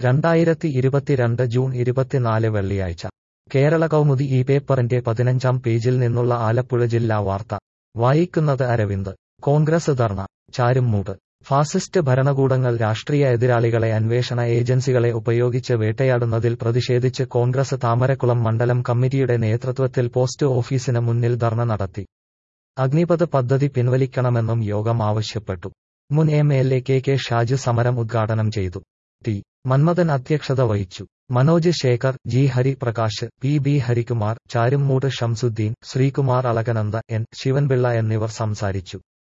രണ്ടായിരത്തി ഇരുപത്തിരണ്ട് ജൂൺ ഇരുപത്തിനാല് വെള്ളിയാഴ്ച കേരള കൗമുദി ഈ പേപ്പറിന്റെ പതിനഞ്ചാം പേജിൽ നിന്നുള്ള ആലപ്പുഴ ജില്ലാ വാർത്ത വായിക്കുന്നത് അരവിന്ദ് കോൺഗ്രസ് ധർണ ചാരുംമൂട് ഫാസിസ്റ്റ് ഭരണകൂടങ്ങൾ രാഷ്ട്രീയ എതിരാളികളെ അന്വേഷണ ഏജൻസികളെ ഉപയോഗിച്ച് വേട്ടയാടുന്നതിൽ പ്രതിഷേധിച്ച് കോൺഗ്രസ് താമരക്കുളം മണ്ഡലം കമ്മിറ്റിയുടെ നേതൃത്വത്തിൽ പോസ്റ്റ് ഓഫീസിന് മുന്നിൽ ധർണ നടത്തി അഗ്നിപത് പദ്ധതി പിൻവലിക്കണമെന്നും യോഗം ആവശ്യപ്പെട്ടു മുൻ M L A K K Shaj സമരം ഉദ്ഘാടനം ചെയ്തു ടി മന്മഥൻ അധ്യക്ഷത വഹിച്ചു Manoj Shekhar G Hariprakash P B Harikumar Charummood Shamsuddin Sreekumar Alakananda N Sivanpillai എന്നിവർ സംസാരിച്ചു